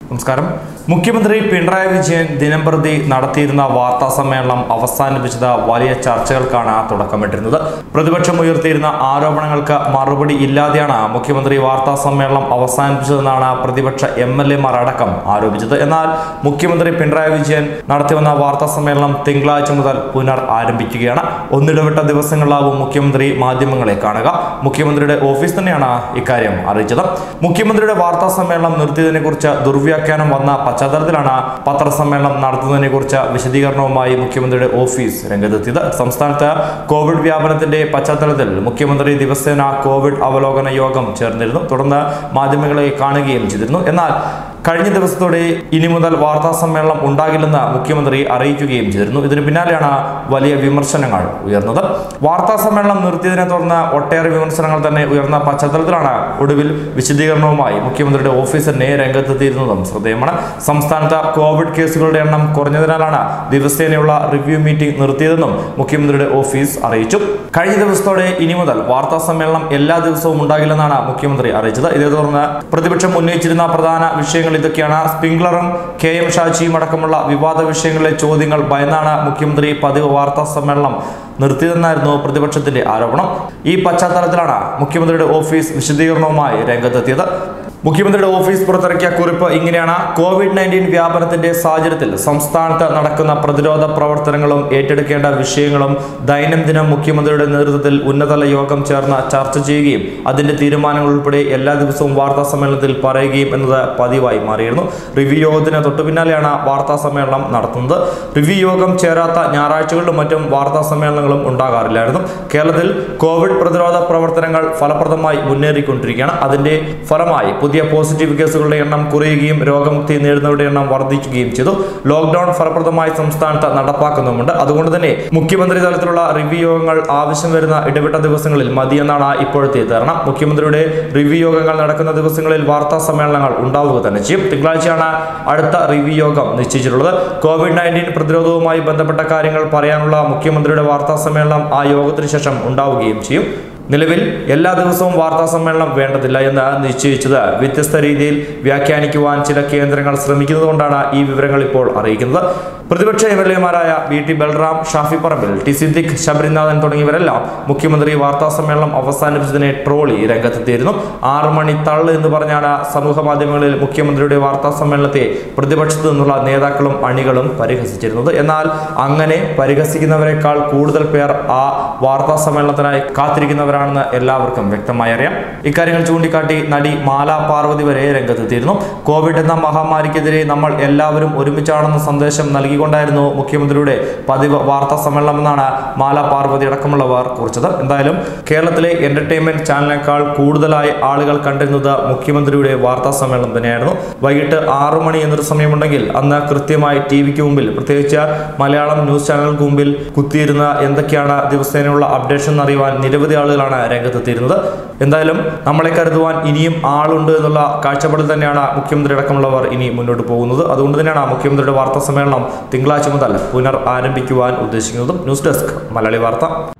നമസ്കാരം മുഖ്യമന്ത്രി പിണറായി വിജയൻ ദിനംപ്രതി നടത്തിയിരുന്ന വാർത്താ സമ്മേളനം അവസാനിപ്പിച്ചത് വലിയ ചർച്ചകൾക്കാണ് തുടക്കമിട്ടിരുന്നത് പ്രതിപക്ഷം ഉയർത്തിയിരുന്ന ആരോപണങ്ങൾക്ക് മറുപടി ഇല്ലാതെയാണ് മുഖ്യമന്ത്രി വാർത്താ സമ്മേളനം അവസാനിപ്പിച്ചതെന്നാണ് പ്രതിപക്ഷ എം എൽ എമാർ അടക്കം ആരോപിച്ചത് എന്നാൽ മുഖ്യമന്ത്രി പിണറായി വിജയൻ നടത്തിവന്ന വാർത്താ സമ്മേളനം തിങ്കളാഴ്ച മുതൽ പുനർ ആരംഭിക്കുകയാണ് ഒന്നിടവിട്ട ദിവസങ്ങളിലാവും മുഖ്യമന്ത്രി മാധ്യമങ്ങളെ കാണുക മുഖ്യമന്ത്രിയുടെ ഓഫീസ് തന്നെയാണ് ഇക്കാര്യം അറിയിച്ചത് മുഖ്യമന്ത്രിയുടെ വാർത്താ സമ്മേളനം നിർത്തിയതിനെ കുറിച്ച് ദുർവ്യാഖ്യാനം വന്ന പശ്ചാത്തലത്തിലാണ് പത്രസമ്മേളനം നടത്തുന്നതിനെ കുറിച്ച് വിശദീകരണവുമായി മുഖ്യമന്ത്രിയുടെ ഓഫീസ് രംഗത്തെത്തിയത് സംസ്ഥാനത്ത് കോവിഡ് വ്യാപനത്തിന്റെ പശ്ചാത്തലത്തിൽ മുഖ്യമന്ത്രി ദിവസേന കോവിഡ് അവലോകന യോഗം ചേർന്നിരുന്നു തുടർന്ന് മാധ്യമങ്ങളെ കാണുകയും ചെയ്തിരുന്നു എന്നാൽ കഴിഞ്ഞ ദിവസത്തോടെ ഇനി മുതൽ വാർത്താ സമ്മേളനം ഉണ്ടാകില്ലെന്ന് മുഖ്യമന്ത്രി അറിയിക്കുകയും ചെയ്തിരുന്നു ഇതിന് പിന്നാലെയാണ് വലിയ വിമർശനങ്ങൾ ഉയർന്നത് വാർത്താ സമ്മേളനം നിർത്തിയതിനെ തുടർന്ന് ഒട്ടേറെ വിമർശനങ്ങൾ തന്നെ ഉയർന്ന പശ്ചാത്തലത്തിലാണ് ഒടുവിൽ വിശദീകരണവുമായി മുഖ്യമന്ത്രിയുടെ ഓഫീസ് തന്നെ രംഗത്തെത്തിയിരുന്നതും ശ്രദ്ധേയമാണ് സംസ്ഥാനത്ത് കോവിഡ് കേസുകളുടെ എണ്ണം കുറഞ്ഞതിനാലാണ് ദിവസേനയുള്ള റിവ്യൂ മീറ്റിംഗ് നിർത്തിയതെന്നും മുഖ്യമന്ത്രിയുടെ ഓഫീസ് അറിയിച്ചു കഴിഞ്ഞ ദിവസത്തോടെ ഇനി മുതൽ വാർത്താ സമ്മേളനം എല്ലാ ദിവസവും ഉണ്ടാകില്ലെന്നാണ് മുഖ്യമന്ത്രി അറിയിച്ചത് ഇതേ തുടർന്ന് പ്രതിപക്ഷം ഉന്നയിച്ചിരുന്ന പ്രധാന വിഷയങ്ങൾ ഇതൊക്കെയാണ് സ്പ്രിംഗ്ലറും കെ എം ഷാജിയും അടക്കമുള്ള വിവാദ വിഷയങ്ങളിലെ ചോദ്യങ്ങൾ ഭയന്നാണ് മുഖ്യമന്ത്രി പതിവ് വാർത്താ സമ്മേളനം നിർത്തിയതെന്നായിരുന്നു പ്രതിപക്ഷത്തിന്റെ ആരോപണം ഈ പശ്ചാത്തലത്തിലാണ് മുഖ്യമന്ത്രിയുടെ ഓഫീസ് വിശദീകരണവുമായി രംഗത്തെത്തിയത് മുഖ്യമന്ത്രിയുടെ ഓഫീസ് പുറത്തിറക്കിയ കുറിപ്പ് ഇങ്ങനെയാണ് കോവിഡ് നയൻറ്റീൻ വ്യാപനത്തിന്റെ സാഹചര്യത്തിൽ സംസ്ഥാനത്ത് നടക്കുന്ന പ്രതിരോധ പ്രവർത്തനങ്ങളും ഏറ്റെടുക്കേണ്ട വിഷയങ്ങളും ദൈനംദിനം മുഖ്യമന്ത്രിയുടെ നേതൃത്വത്തിൽ ഉന്നതതല യോഗം ചേർന്ന് ചർച്ച ചെയ്യുകയും അതിന്റെ തീരുമാനങ്ങൾ ഉൾപ്പെടെ എല്ലാ ദിവസവും വാർത്താ സമ്മേളനത്തിൽ പറയുകയും എന്നത് പതിവായി മാറിയിരുന്നു റിവ്യൂ യോഗത്തിന് തൊട്ടു പിന്നാലെയാണ് വാർത്താ സമ്മേളനം നടത്തുന്നത് റിവ്യൂ യോഗം ചേരാത്ത ഞായറാഴ്ചകളിലും മറ്റും വാർത്താ സമ്മേളനങ്ങളും ഉണ്ടാകാറില്ലായിരുന്നു കേരളത്തിൽ കോവിഡ് പ്രതിരോധ പ്രവർത്തനങ്ങൾ ഫലപ്രദമായി മുന്നേറിക്കൊണ്ടിരിക്കുകയാണ് അതിന്റെ ഫലമായി പുതിയ പോസിറ്റീവ് കേസുകളുടെ എണ്ണം കുറയുകയും രോഗമുക്തി നേടുന്നവരുടെ എണ്ണം വർദ്ധിക്കുകയും ചെയ്തു ലോക്ക്ഡൌൺ ഫലപ്രദമായി സംസ്ഥാനത്ത് നടപ്പാക്കുന്നുമുണ്ട് അതുകൊണ്ട് തന്നെ മുഖ്യമന്ത്രി തലത്തിലുള്ള റിവ്യൂ യോഗങ്ങൾ ആവശ്യം വരുന്ന ഇടവിട്ട ദിവസങ്ങളിൽ മതിയെന്നാണ് ഇപ്പോഴത്തെ ധാരണ മുഖ്യമന്ത്രിയുടെ റിവ്യൂ യോഗങ്ങൾ നടക്കുന്ന ദിവസങ്ങളിൽ വാർത്താ സമ്മേളനങ്ങൾ ഉണ്ടാവുക തന്നെ ചെയ്യും തിങ്കളാഴ്ചയാണ് അടുത്ത റിവ്യൂ യോഗം നിശ്ചയിച്ചിട്ടുള്ളത് കോവിഡ് നയൻറ്റീൻ പ്രതിരോധവുമായി ബന്ധപ്പെട്ട കാര്യങ്ങൾ പറയാനുള്ള മുഖ്യമന്ത്രിയുടെ വാർത്താ സമ്മേളനം ആ യോഗത്തിന് ശേഷം ഉണ്ടാവുകയും ചെയ്യും നിലവിൽ എല്ലാ ദിവസവും വാർത്താ സമ്മേളനം വേണ്ടതില്ല എന്ന് നിശ്ചയിച്ചത് വ്യത്യസ്ത രീതിയിൽ വ്യാഖ്യാനിക്കുവാൻ ചില കേന്ദ്രങ്ങൾ ശ്രമിക്കുന്നതുകൊണ്ടാണ് ഈ വിവരങ്ങൾ ഇപ്പോൾ അറിയിക്കുന്നത് പ്രതിപക്ഷ എം എൽ എമാരായ V T Balram Shafi Parambil T Siddique Sabarinathan തുടങ്ങിയവരെല്ലാം മുഖ്യമന്ത്രി വാർത്താ സമ്മേളനം അവസാനിപ്പിച്ചതിനെ ട്രോളി രംഗത്തെത്തിയിരുന്നു ആറു മണി തള്ള് എന്ന് പറഞ്ഞാണ് സമൂഹ മാധ്യമങ്ങളിൽ മുഖ്യമന്ത്രിയുടെ വാർത്താ സമ്മേളനത്തെ പ്രതിപക്ഷത്തു നിന്നുള്ള നേതാക്കളും അണികളും പരിഹസിച്ചിരുന്നത് എന്നാൽ അങ്ങനെ പരിഹസിക്കുന്നവരെക്കാൾ കൂടുതൽ പേർ ആ വാർത്താ സമ്മേളനത്തിനായി കാത്തിരിക്കുന്നവരാണെന്ന് എല്ലാവർക്കും വ്യക്തമായി അറിയാം ഇക്കാര്യങ്ങൾ ചൂണ്ടിക്കാട്ടി നടി മാല പാർവതി വരെ രംഗത്തെത്തിയിരുന്നു കോവിഡ് എന്ന മഹാമാരിക്കെതിരെ നമ്മൾ എല്ലാവരും ഒരുമിച്ചാണെന്ന സന്ദേശം നൽകിക്കൊണ്ടായിരുന്നു മുഖ്യമന്ത്രിയുടെ പതിവ് വാർത്താ സമ്മേളനം എന്നാണ് മാല പാർവതി അടക്കമുള്ളവർ കുറിച്ചത് എന്തായാലും കേരളത്തിലെ എന്റർടൈൻമെന്റ് ചാനലിനേക്കാൾ കൂടുതലായി ആളുകൾ കണ്ടിരുന്നത് മുഖ്യമന്ത്രിയുടെ വാർത്താ സമ്മേളനം തന്നെയായിരുന്നു വൈകിട്ട് ആറു മണി എന്നൊരു സമയമുണ്ടെങ്കിൽ അന്ന് കൃത്യമായി ടി വിക്ക് മുമ്പിൽ പ്രത്യേകിച്ച് മലയാളം ന്യൂസ് ചാനലുകൾക്ക് മുമ്പിൽ കുത്തിയിരുന്ന എന്തൊക്കെയാണ് ദിവസേനയുള്ള അപ്ഡേഷൻ എന്നറിയുവാൻ നിരവധി ആളുകളാണ് രംഗത്തെത്തിയിരുന്നത് എന്തായാലും നമ്മളെ കരുതുവാൻ ഇനിയും ആളുണ്ട് എന്നുള്ള കാഴ്ചപ്പാടിൽ തന്നെയാണ് മുഖ്യമന്ത്രി അടക്കമുള്ളവർ ഇനി മുന്നോട്ട് പോകുന്നത് അതുകൊണ്ട് തന്നെയാണ് മുഖ്യമന്ത്രിയുടെ വാർത്താ സമ്മേളനം തിങ്കളാഴ്ച മുതൽ പുനർ ആരംഭിക്കുവാൻ ഉദ്ദേശിക്കുന്നതും ന്യൂസ് ഡെസ്ക് മലയാളി വാർത്ത